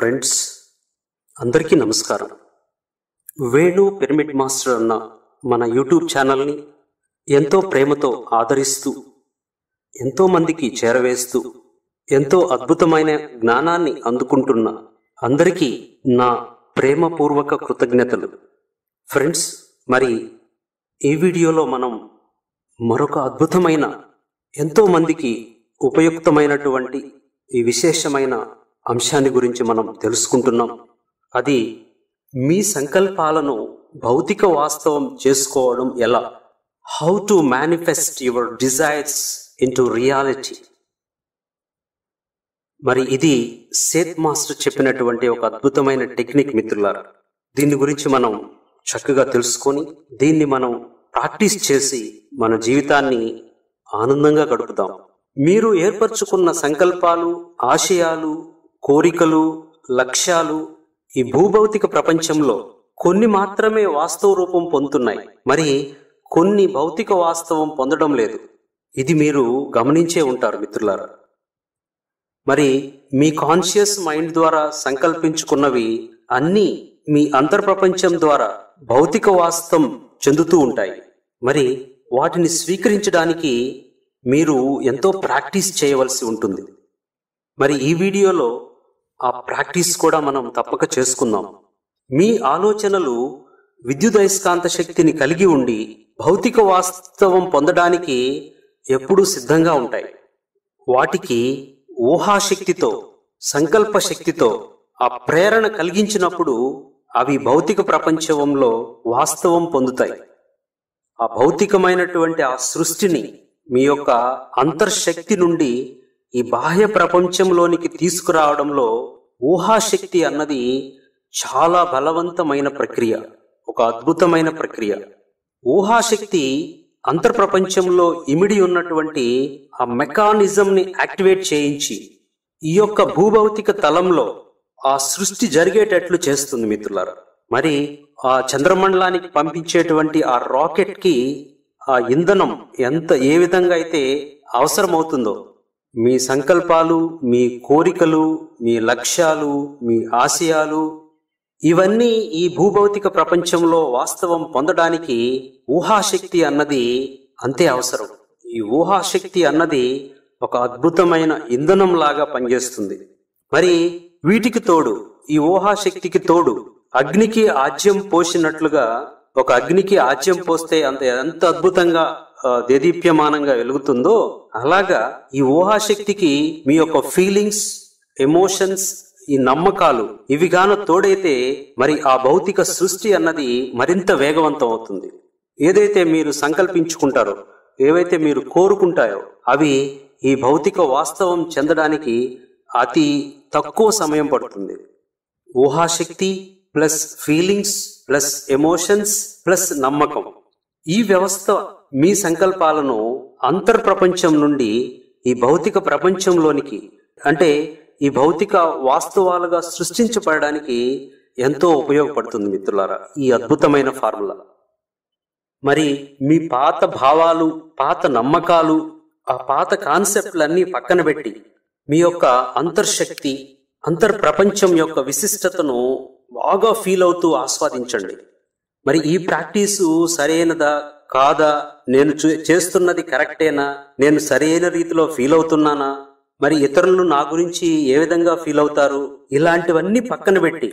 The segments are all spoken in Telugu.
ఫ్రెండ్స్ అందరికీ నమస్కారం వేణు పిరమిడ్ మాస్టర్ అన్న మన యూట్యూబ్ ఛానల్ని ఎంతో ప్రేమతో ఆదరిస్తూ ఎంతో మందికి చేరవేస్తూ ఎంతో అద్భుతమైన జ్ఞానాన్ని అందుకుంటున్న అందరికీ నా ప్రేమపూర్వక కృతజ్ఞతలు ఫ్రెండ్స్ మరి ఈ వీడియోలో మనం మరొక అద్భుతమైన ఎంతో మందికి ఉపయుక్తమైనటువంటి ఈ విశేషమైన అంశాన్ని గురించి మనం తెలుసుకుంటున్నాం అది మీ సంకల్పాలను భౌతిక వాస్తవం చేసుకోవడం ఎలా how to manifest your desires into reality మరి ఇది సేత్ మాస్టర్ చెప్పినటువంటి ఒక అద్భుతమైన టెక్నిక్ మిత్రులారా దీని గురించి మనం చక్కగా తెలుసుకొని దీన్ని మనం ప్రాక్టీస్ చేసి మన జీవితాన్ని ఆనందంగా గడుపుదాం మీరు ఏర్పరచుకున్న సంకల్పాలు ఆశయాలు కోరికలు లక్ష్యాలు ఈ భూభౌతిక ప్రపంచంలో కొన్ని మాత్రమే వాస్తవ రూపం పొందుతున్నాయి మరి కొన్ని భౌతిక వాస్తవం పొందడం లేదు ఇది మీరు గమనించే ఉంటారు మిత్రులారా మరి మీ కాన్షియస్ మైండ్ ద్వారా సంకల్పించుకున్నవి అన్నీ మీ అంతర్ప్రపంచం ద్వారా భౌతిక వాస్తవం చెందుతూ ఉంటాయి మరి వాటిని స్వీకరించడానికి మీరు ఎంతో ప్రాక్టీస్ చేయవలసి ఉంటుంది మరి ఈ వీడియోలో ఆ ప్రాక్టీస్ కూడా మనం తప్పక చేసుకుందాం మీ ఆలోచనలు విద్యుదయస్కాంత శక్తిని కలిగి ఉండి భౌతిక వాస్తవం పొందడానికి ఎప్పుడూ సిద్ధంగా ఉంటాయి వాటికి ఊహాశక్తితో సంకల్ప శక్తితో ఆ ప్రేరణ కలిగించినప్పుడు అవి భౌతిక ప్రపంచంలో వాస్తవం పొందుతాయి ఆ భౌతికమైనటువంటి ఆ సృష్టిని మీ యొక్క అంతర్శక్తి నుండి ఈ బాహ్య ప్రపంచంలోనికి తీసుకురావడంలో ఊహాశక్తి అన్నది చాలా బలవంతమైన ప్రక్రియ ఒక అద్భుతమైన ప్రక్రియ ఊహాశక్తి అంతర్ప్రపంచంలో ఇమిడి ఉన్నటువంటి ఆ మెకానిజం ని యాక్టివేట్ చేయించి ఈ యొక్క భూభౌతిక తలంలో ఆ సృష్టి జరిగేటట్లు చేస్తుంది మిత్రులారా మరి ఆ చంద్రమండలానికి పంపించేటువంటి ఆ రాకెట్ కి ఆ ఇంధనం ఎంత ఏ విధంగా అయితే అవసరమవుతుందో మీ సంకల్పాలు మీ కోరికలు మీ లక్ష్యాలు మీ ఆశయాలు ఇవన్నీ ఈ భూభౌతిక ప్రపంచంలో వాస్తవం పొందడానికి ఊహాశక్తి అన్నది అంతే అవసరం ఈ ఊహాశక్తి అన్నది ఒక అద్భుతమైన ఇంధనం లాగా పనిచేస్తుంది మరి వీటికి తోడు ఈ ఊహాశక్తికి తోడు అగ్నికి ఆజ్యం పోసినట్లుగా ఒక అగ్నికి ఆజ్యం పోస్తే అంత ఎంత అద్భుతంగా ఆ, దేదీప్యమానంగా వెలుగుతుందో అలాగా ఈ ఊహాశక్తికి మీ యొక్క ఫీలింగ్స్ ఎమోషన్స్ ఈ నమ్మకాలు ఇవి గాన తోడైతే మరి ఆ భౌతిక సృష్టి అన్నది మరింత వేగవంతం అవుతుంది ఏదైతే మీరు సంకల్పించుకుంటారో ఏవైతే మీరు కోరుకుంటాయో అవి ఈ భౌతిక వాస్తవం చెందడానికి అతి తక్కువ సమయం పడుతుంది ఊహాశక్తి plus feelings plus emotions plus నమ్మకం ఈ వ్యవస్థ మీ సంకల్పాలను అంతర్ప్రపంచం నుండి ఈ భౌతిక ప్రపంచంలోనికి అంటే ఈ భౌతిక వాస్తవాలుగా సృష్టించబడడానికి ఎంతో ఉపయోగపడుతుంది మిత్రులారా ఈ అద్భుతమైన ఫార్ములా మరి మీ పాత భావాలు పాత నమ్మకాలు ఆ పాత కాన్సెప్ట్లన్నీ పక్కన పెట్టి మీ యొక్క అంతర్శక్తి అంతర్ ప్రపంచం యొక్క విశిష్టతను బాగా ఫీల్ అవుతూ ఆస్వాదించండి మరి ఈ ప్రాక్టీసు సరైనదా కాదా నేను చూ- చేస్తున్నది కరెక్టేనా నేను సరైన రీతిలో ఫీల్ అవుతున్నానా మరి ఇతరులు నా గురించి ఏ విధంగా ఫీల్ అవుతారు ఇలాంటివన్నీ పక్కన పెట్టి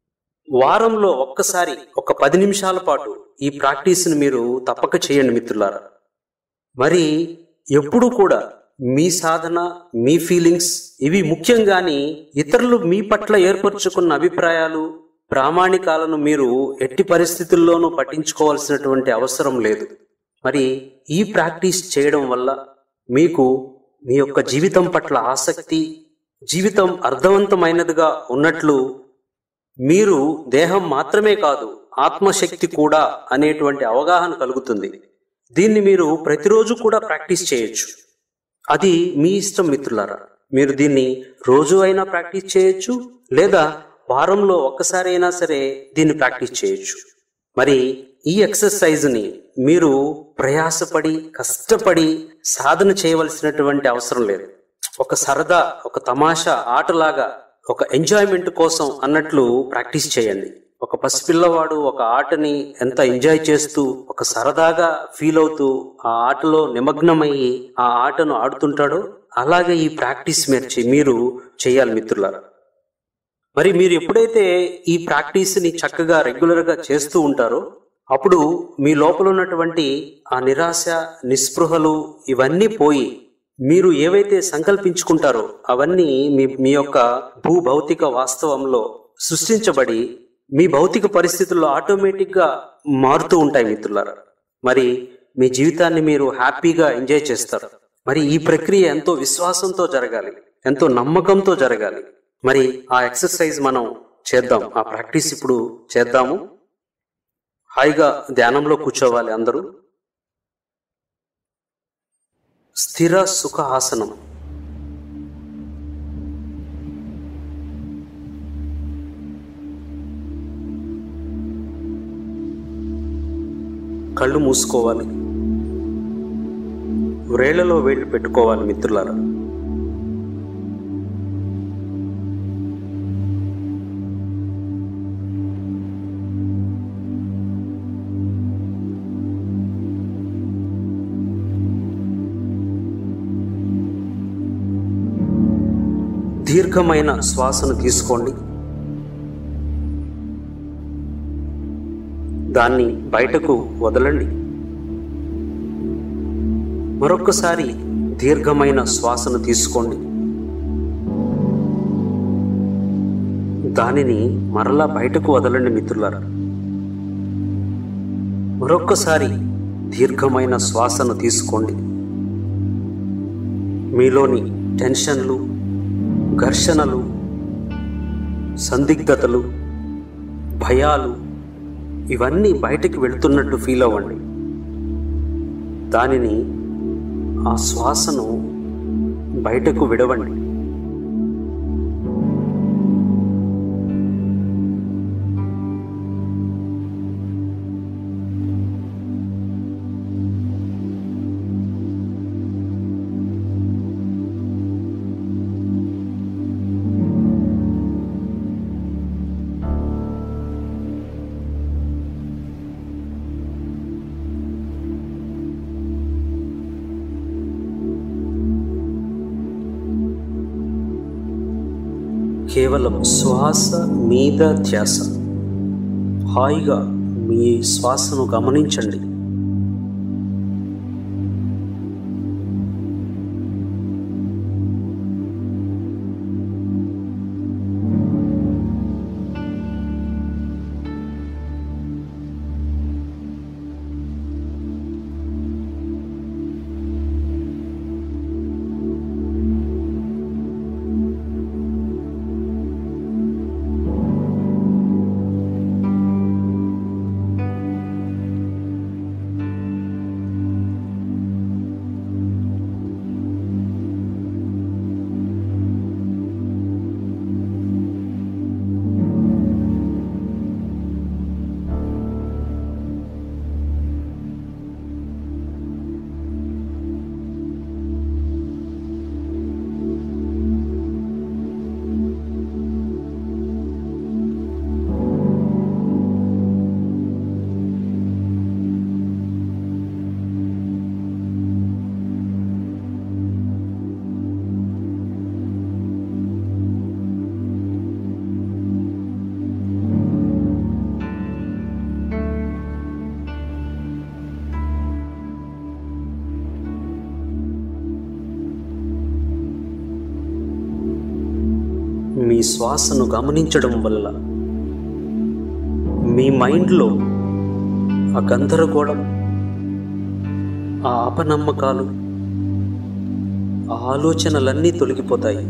వారంలో ఒక్కసారి ఒక పది నిమిషాల పాటు ఈ ప్రాక్టీస్ని మీరు తప్పక చేయండి మిత్రులారా మరి ఎప్పుడు కూడా మీ సాధన మీ ఫీలింగ్స్ ఇవి ముఖ్యంగాని ఇతరులు మీ పట్ల ఏర్పరచుకున్న అభిప్రాయాలు ప్రామాణికాలను మీరు ఎట్టి పరిస్థితుల్లోనూ పట్టించుకోవాల్సినటువంటి అవసరం లేదు మరి ఈ ప్రాక్టీస్ చేయడం వల్ల మీకు మీ యొక్క జీవితం పట్ల ఆసక్తి జీవితం అర్థవంతమైనదిగా ఉన్నట్లు మీరు దేహం మాత్రమే కాదు ఆత్మశక్తి కూడా అనేటువంటి అవగాహన కలుగుతుంది దీన్ని మీరు ప్రతిరోజు కూడా ప్రాక్టీస్ చేయొచ్చు అది మీ ఇష్టం మిత్రులారా మీరు దీన్ని రోజు అయినా ప్రాక్టీస్ చేయొచ్చు లేదా వారంలో ఒక్కసారి అయినా సరే దీన్ని ప్రాక్టీస్ చేయొచ్చు మరి ఈ ఎక్సర్సైజ్ ని మీరు ప్రయాసపడి కష్టపడి సాధన చేయవలసినటువంటి అవసరం లేదు ఒక సరదా ఒక తమాషా ఆటలాగా ఒక ఎంజాయ్మెంట్ కోసం అన్నట్లు ప్రాక్టీస్ చేయండి ఒక పసిపిల్లవాడు ఒక ఆటని ఎంత ఎంజాయ్ చేస్తూ ఒక సరదాగా ఫీల్ అవుతూ ఆ ఆటలో నిమగ్నమయ్యి ఆ ఆటను ఆడుతుంటాడో అలాగే ఈ ప్రాక్టీస్ మెర్చి మీరు చేయాలి మిత్రులారా మరి మీరు ఎప్పుడైతే ఈ ప్రాక్టీస్ ని చక్కగా రెగ్యులర్ గా చేస్తూ ఉంటారో అప్పుడు మీ లోపల ఉన్నటువంటి ఆ నిరాశ నిస్పృహలు ఇవన్నీ పోయి మీరు ఏవైతే సంకల్పించుకుంటారో అవన్నీ మీ మీ యొక్క భూభౌతిక వాస్తవంలో సృష్టించబడి మీ భౌతిక పరిస్థితుల్లో ఆటోమేటిక్ గా మారుతూ ఉంటాయి మిత్రులారా మరి మీ జీవితాన్ని మీరు హ్యాపీగా ఎంజాయ్ చేస్తారు మరి ఈ ప్రక్రియ ఎంతో విశ్వాసంతో జరగాలి ఎంతో నమ్మకంతో జరగాలి మరి ఆ ఎక్సర్సైజ్ మనం చేద్దాం ఆ ప్రాక్టీస్ ఇప్పుడు చేద్దాము హాయిగా ధ్యానంలో కూర్చోవాలి అందరూ స్థిర సుఖ ఆసనం కళ్ళు మూసుకోవాలి వ్రేళ్లలో వేళ్ళు పెట్టుకోవాలి మిత్రులారా దీర్ఘమైన శ్వాసను తీసుకోండి దాన్ని బయటకు వదలండి మరొక్కసారి దీర్ఘమైన శ్వాసను తీసుకోండి దానిని మరలా బయటకు వదలండి మిత్రులారా మరొక్కసారి దీర్ఘమైన శ్వాసను తీసుకోండి మీలోని టెన్షన్లు ఘర్షణలు సందిగ్ధతలు భయాలు ఇవన్నీ బయటికి వెళుతున్నట్టు ఫీల్ అవ్వండి దానిని ఆ శ్వాసను బయటకు విడవండి కేవలం శ్వాస మీద ధ్యాస హాయిగా మీ శ్వాసను గమనించండి మీ శ్వాసను గమనించడం వల్ల మీ మైండ్లో ఆ గందరగోళం ఆ అపనమ్మకాలు ఆ ఆలోచనలన్నీ తొలగిపోతాయి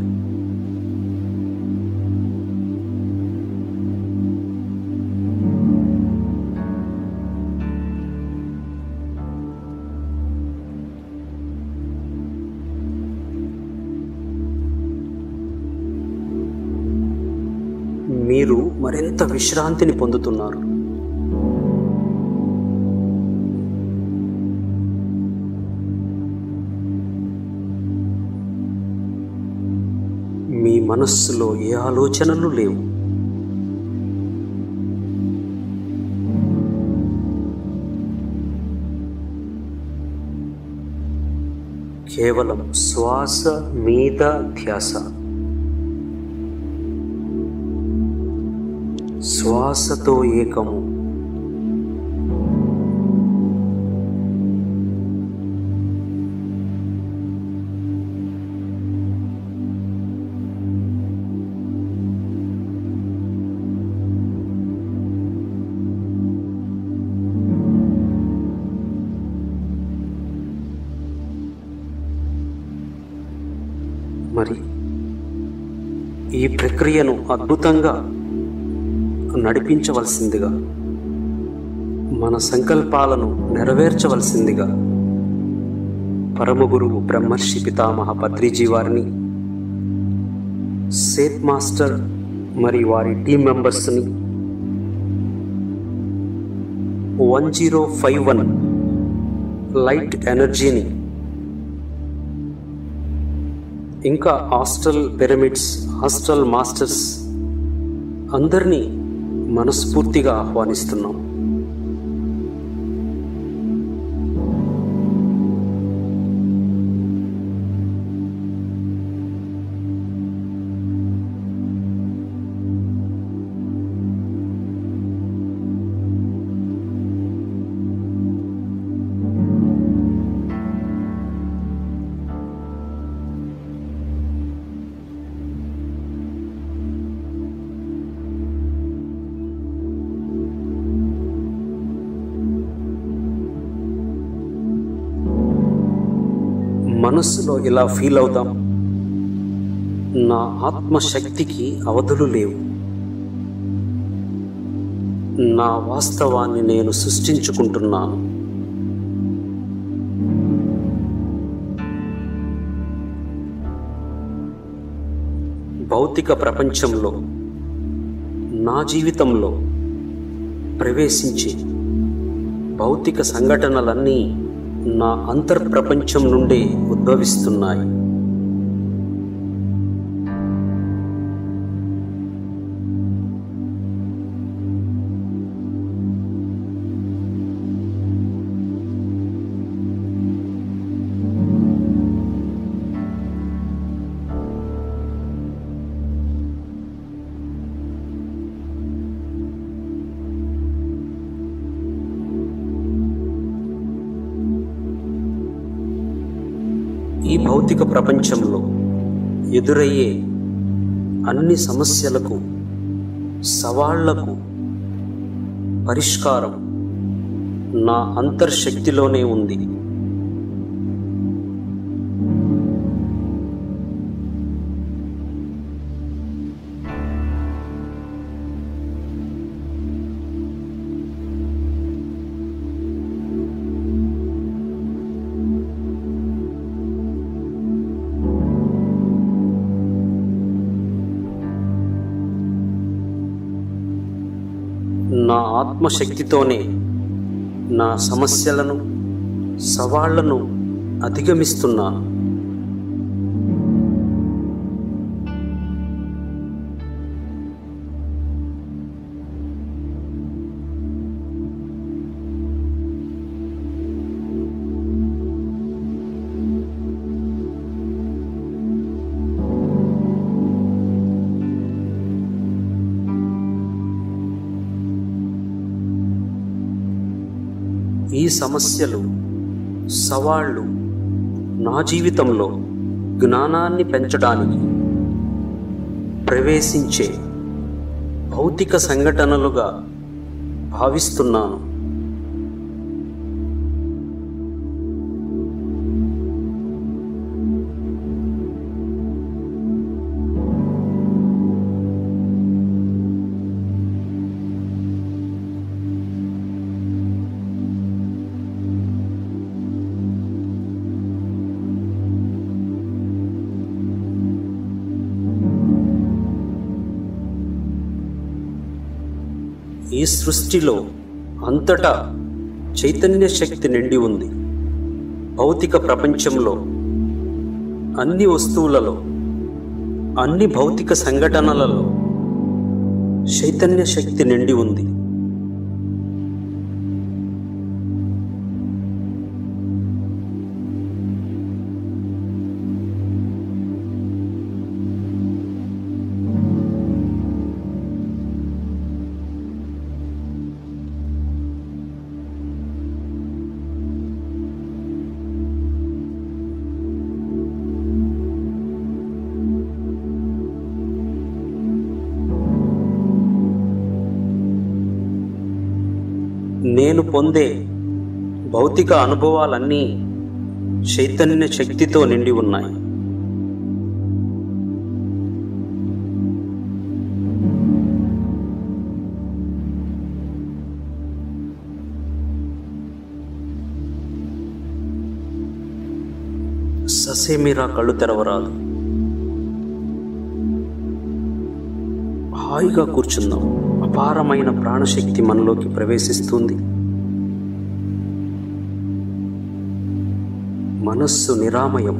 మీరు మరింత విశ్రాంతిని పొందుతున్నారు మీ మనస్సులో ఏ ఆలోచనలు లేవు కేవలం శ్వాస మీద ధ్యాస శ్వాసతో ఏకము మరి ఈ ప్రక్రియను అద్భుతంగా నడిపించవలసిందిగా మన సంకల్పాలను నెరవేర్చవలసిందిగా పరమగురువు బ్రహ్మర్షి పితామహ పత్రిజీ వారిని సేత్ మాస్టర్ మరి వారి టీం మెంబర్స్ని one zero five one light ఎనర్జీని ఇంకా హాస్టల్ పిరమిడ్స్ హాస్టల్ మాస్టర్స్ అందరినీ మనస్ఫూర్తిగా ఆహ్వానిస్తున్నాం మనస్సులో ఇలా ఫీల్ అవుదాం నా ఆత్మశక్తికి అవధులు లేవు నా వాస్తవాన్ని నేను సృష్టించుకుంటున్నాను భౌతిక ప్రపంచంలో నా జీవితంలో ప్రవేశించి భౌతిక సంఘటనలన్నీ నా అంతర్ప్రపంచం నుండి ఉద్భవిస్తున్నాయి ఈ భౌతిక ప్రపంచంలో ఎదురయ్యే అన్ని సమస్యలకు సవాళ్లకు పరిష్కారం నా అంతర్శక్తిలోనే ఉంది నా ఆత్మశక్తితోనే నా సమస్యలను సవాళ్లను అధిగమిస్తున్నాను ఈ సమస్యలు సవాళ్ళు నా జీవితంలో జ్ఞానాన్ని పెంచడానికి ప్రవేశించే భౌతిక సంఘటనలుగా భావిస్తున్నాను ఈ సృష్టిలో అంతటా చైతన్య శక్తి నిండి ఉంది భౌతిక ప్రపంచంలో అన్ని వస్తువులలో అన్ని భౌతిక సంఘటనలలో చైతన్య శక్తి నిండి ఉంది నేను పొందే భౌతిక అనుభవాలన్నీ చైతన్య శక్తితో నిండి ఉన్నాయి ససేమిరా కళ్ళు తెరవరాదు హాయిగా కూర్చుందాం అపారమైన ప్రాణశక్తి మనలోకి ప్రవేశిస్తుంది మనస్సు నిరామయం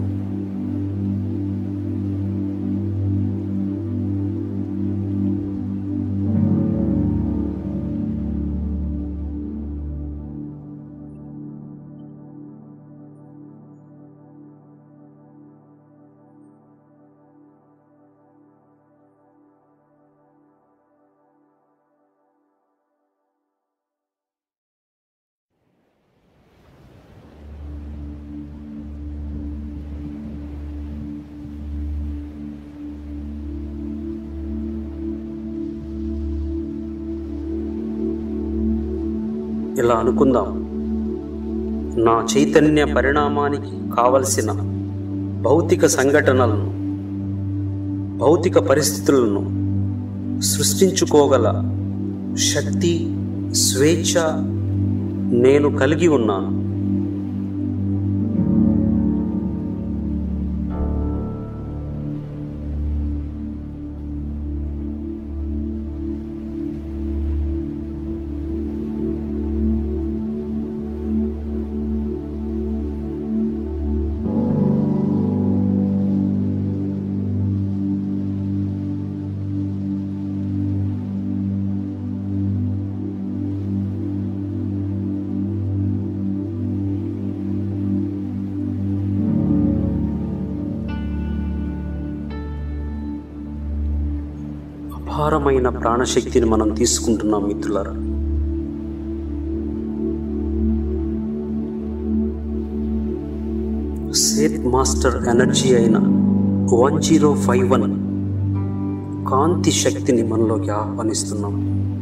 ఇలా అనుకుందాం నా చైతన్య పరిణామానికి కావలసిన భౌతిక సంఘటనలను భౌతిక పరిస్థితులను సృష్టించుకోగల శక్తి స్వేచ్ఛ నేను కలిగి ఉన్నాను అపారమైన ప్రాణశక్తిని మనం తీసుకుంటున్నాం మిత్రులారా సేత్ మాస్టర్ ఎనర్జీ అయిన వన్ జీరో ఫైవ్ వన్ కాంతి శక్తిని మనలోకి ఆహ్వానిస్తున్నాం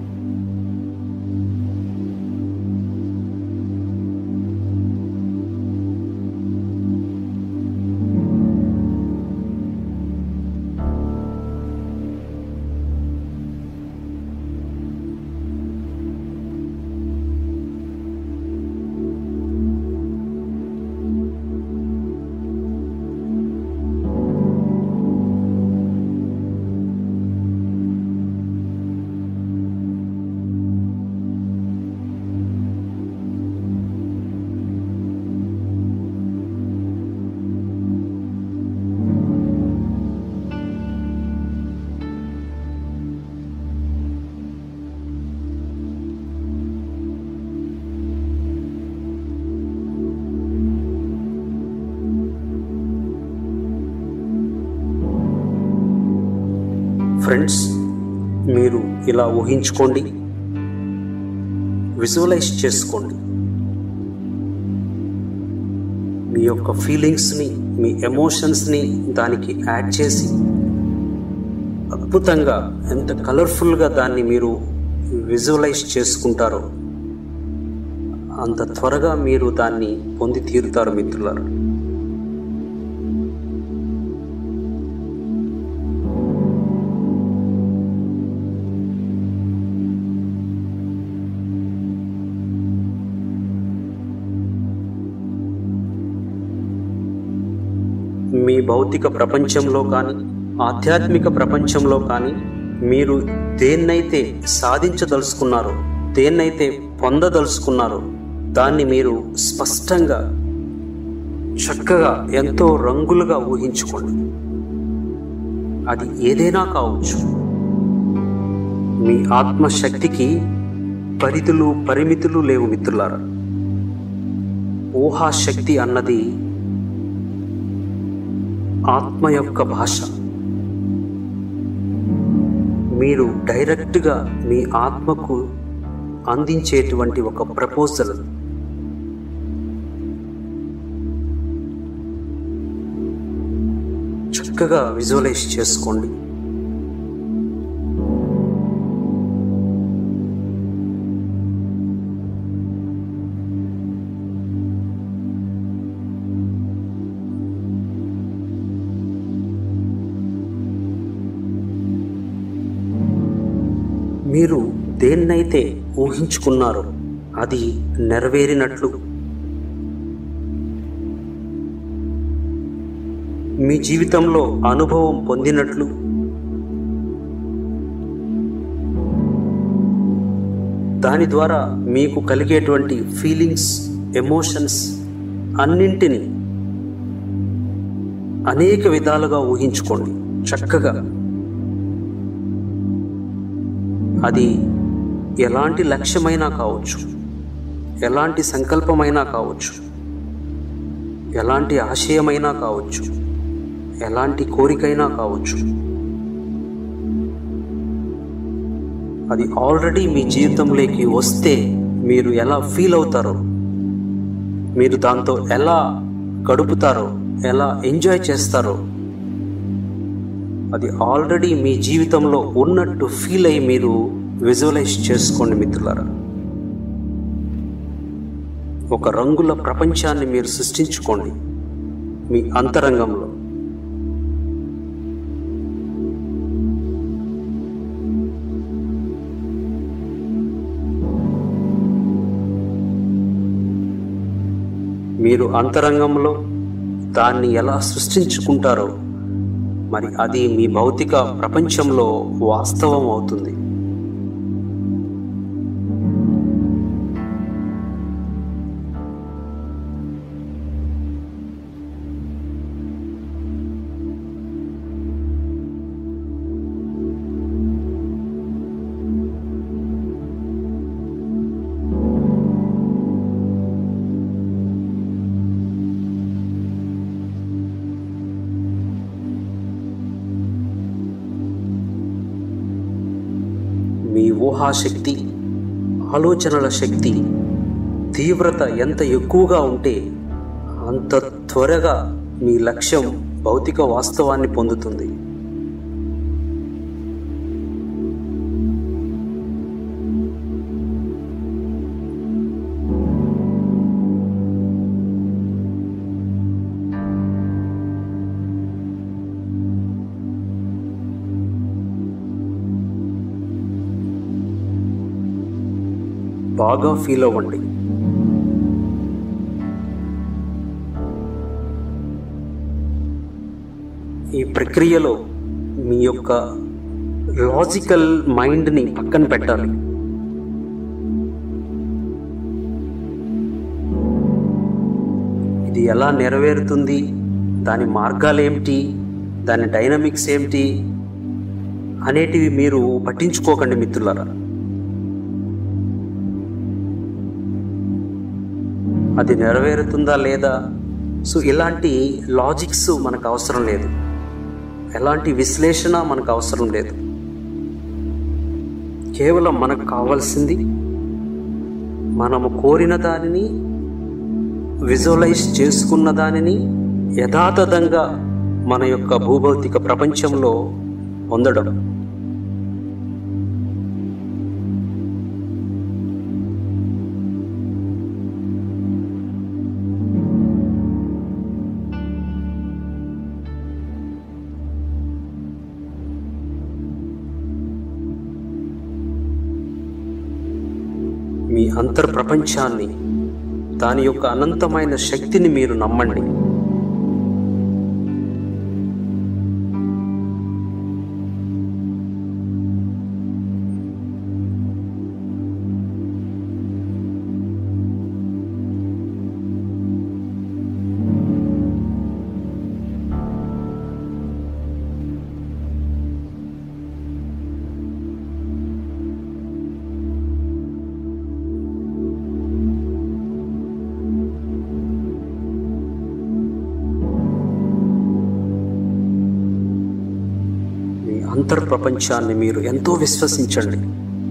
ఫ్రెండ్స్ మీరు ఇలా ఊహించుకోండి విజువలైజ్ చేసుకోండి మీ యొక్క ఫీలింగ్స్ని మీ ఎమోషన్స్ని దానికి యాడ్ చేసి అద్భుతంగా ఎంత కలర్ఫుల్గా దాన్ని మీరు విజువలైజ్ చేసుకుంటారో అంత త్వరగా మీరు దాన్ని పొంది తీరుతారు మిత్రులారు మీ భౌతిక ప్రపంచంలో కానీ ఆధ్యాత్మిక ప్రపంచంలో కానీ మీరు దేన్నైతే సాధించదలుచుకున్నారో దేన్నైతే పొందదలుచుకున్నారో దాన్ని మీరు స్పష్టంగా చక్కగా ఎంతో రంగులుగా ఊహించుకోండి అది ఏదైనా కావచ్చు మీ ఆత్మశక్తికి పరిధులు పరిమితులు లేవు మిత్రులారా ఊహాశక్తి అన్నది ఆత్మ యొక్క భాష మీరు డైరెక్ట్గా మీ ఆత్మకు అందించేటువంటి ఒక ప్రపోజల్ చక్కగా విజువలైజ్ చేసుకోండి మీరు దేన్నైతే ఊహించుకున్నారో అది నెరవేరినట్లు మీ జీవితంలో అనుభవం పొందినట్లు దాని ద్వారా మీకు కలిగేటువంటి ఫీలింగ్స్ ఎమోషన్స్ అన్నింటినీ అనేక విధాలుగా ఊహించుకోండి చక్కగా అది ఎలాంటి లక్ష్యమైనా కావచ్చు ఎలాంటి సంకల్పమైనా కావచ్చు ఎలాంటి ఆశయమైనా కావచ్చు ఎలాంటి కోరికైనా కావచ్చు అది ఆల్రెడీ మీ జీవితంలోకి వస్తే మీరు ఎలా ఫీల్ అవుతారో మీరు దాంతో ఎలా గడుపుతారో ఎలా ఎంజాయ్ చేస్తారో అది ఆల్రెడీ మీ జీవితంలో ఉన్నట్టు ఫీల్ అయ్యి మీరు విజువలైజ్ చేసుకోండి మిత్రులారా ఒక రంగుల ప్రపంచాన్ని మీరు సృష్టించుకోండి మీ అంతరంగంలో మీరు అంతరంగంలో దాన్ని ఎలా సృష్టించుకుంటారో మరి అది మీ భౌతిక ప్రపంచంలో వాస్తవం అవుతుంది మీ ఊహాశక్తి ఆలోచనల శక్తి తీవ్రత ఎంత ఎక్కువగా ఉంటే అంత త్వరగా మీ లక్ష్యం భౌతిక వాస్తవాన్ని పొందుతుంది బాగా ఫీల్ అవ్వండి ఈ ప్రక్రియలో మీ యొక్క లాజికల్ మైండ్ని పక్కన పెట్టాలి ఇది ఎలా నెరవేరుతుంది దాని మార్గాలు ఏమిటి దాని డైనమిక్స్ ఏమిటి అనేటివి మీరు పట్టించుకోకండి మిత్రులారా అది నెరవేరుతుందా లేదా సో ఇలాంటి లాజిక్స్ మనకు అవసరం లేదు ఎలాంటి విశ్లేషణ మనకు అవసరం లేదు కేవలం మనకు కావాల్సింది మనము కోరిన దానిని విజువలైజ్ చేసుకున్న దానిని యథాతథంగా మన యొక్క భూభౌతిక ప్రపంచంలో పొందడం మీ అంతర్ ప్రపంచాన్ని దాని యొక్క అనంతమైన శక్తిని మీరు నమ్మండి అంతర్ ప్రపంచాన్ని మీరు ఎంతో విశ్వసించండి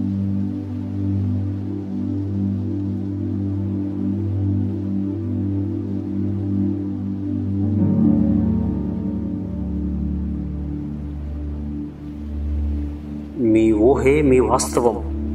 మీ ఊహే మీ వాస్తవం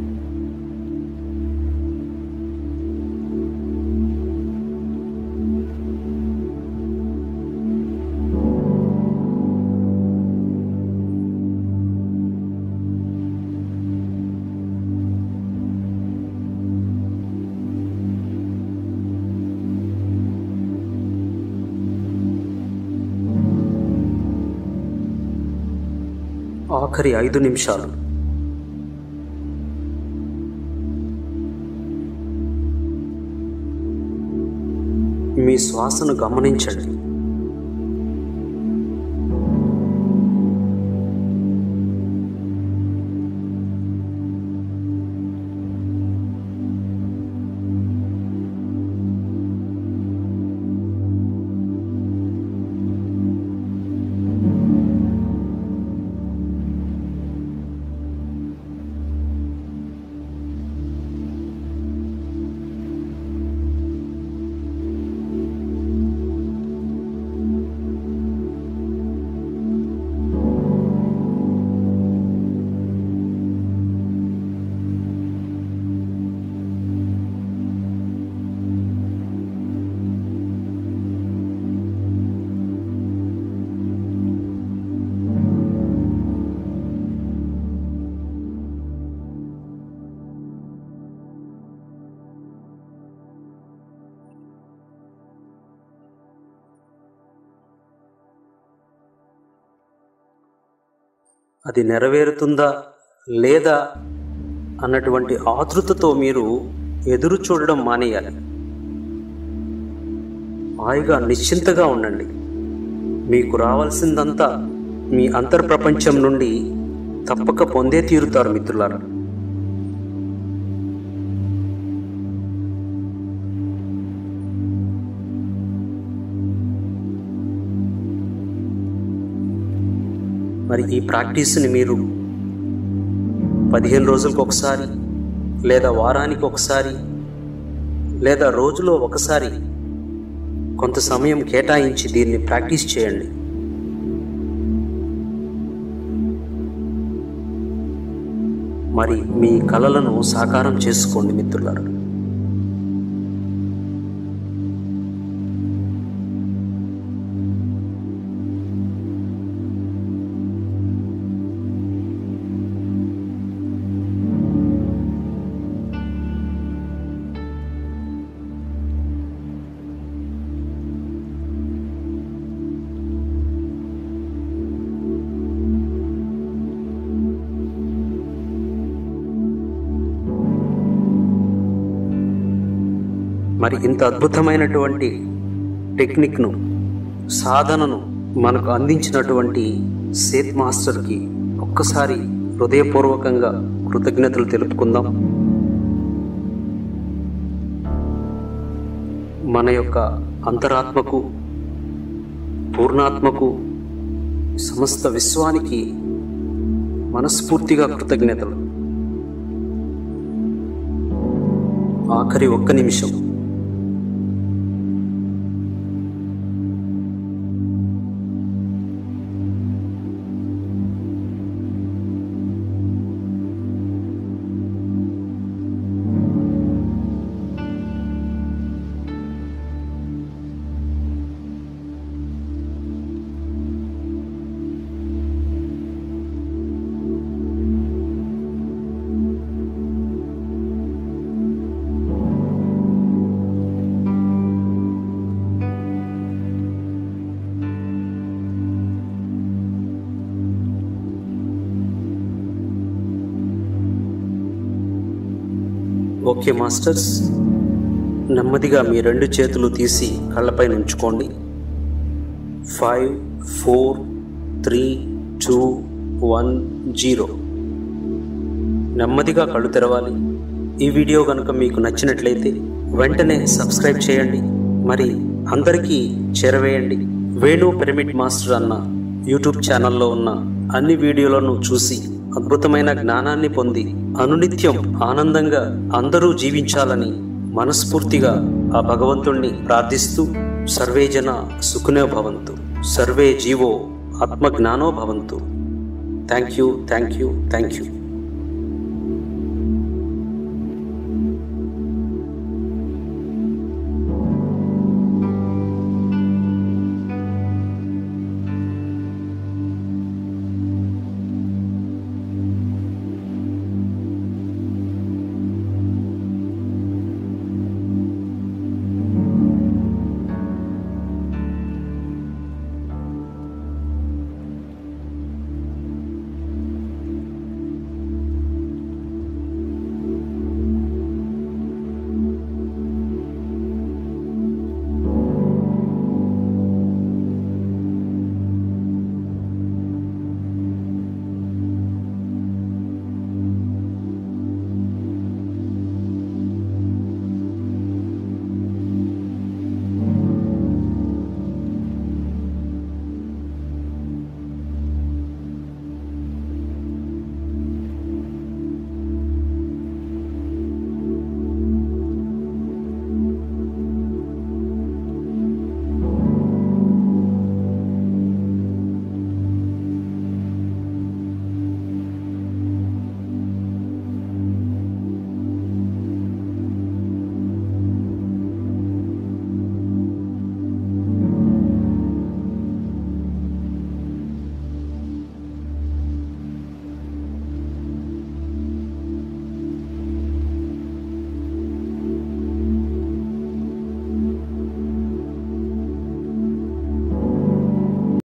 ఆఖరి ఐదు నిమిషాలు మీ శ్వాసను గమనించండి అది నెరవేరుతుందా లేదా అన్నటువంటి ఆతృతతో మీరు ఎదురు చూడడం మానేయాలి హాయిగా నిశ్చింతగా ఉండండి మీకు రావాల్సిందంతా మీ అంతర్ప్రపంచం నుండి తప్పక పొందే తీరుతారు మిత్రులారా మరి ఈ ప్రాక్టీస్ని మీరు పదిహేను రోజులకు ఒకసారి లేదా వారానికి ఒకసారి లేదా రోజులో ఒకసారి కొంత సమయం కేటాయించి దీన్ని ప్రాక్టీస్ చేయండి మరి మీ కలలను సాకారం చేసుకోండి మిత్రులారా మరి ఇంత అద్భుతమైనటువంటి టెక్నిక్ను సాధనను మనకు అందించినటువంటి సేత్ మాస్టర్కి ఒక్కసారి హృదయపూర్వకంగా కృతజ్ఞతలు తెలుపుకుందాం మన యొక్క అంతరాత్మకు పూర్ణాత్మకు సమస్త విశ్వానికి మనస్ఫూర్తిగా కృతజ్ఞతలు ఆఖరి ఒక్క నిమిషం ఓకే మాస్టర్స్ నెమ్మదిగా మీ రెండు చేతులు తీసి కళ్ళపై ఉంచుకోండి five four three two one zero నెమ్మదిగా కళ్ళు తెరవాలి ఈ వీడియో కనుక మీకు నచ్చినట్లయితే వెంటనే సబ్స్క్రైబ్ చేయండి మరి అందరికీ చేరవేయండి వేణు పిరమిడ్ మాస్టర్ అన్న యూట్యూబ్ ఛానల్లో ఉన్న అన్ని వీడియోలను చూసి అద్భుతమైన జ్ఞానాన్ని పొంది అనునిత్యం ఆనందంగా అందరూ జీవించాలని మనస్ఫూర్తిగా ఆ భగవంతుణ్ణి ప్రార్థిస్తూ సర్వే జన సుఖినో భవంతు సర్వే జీవో ఆత్మజ్ఞానో భవంతు thank you thank you thank you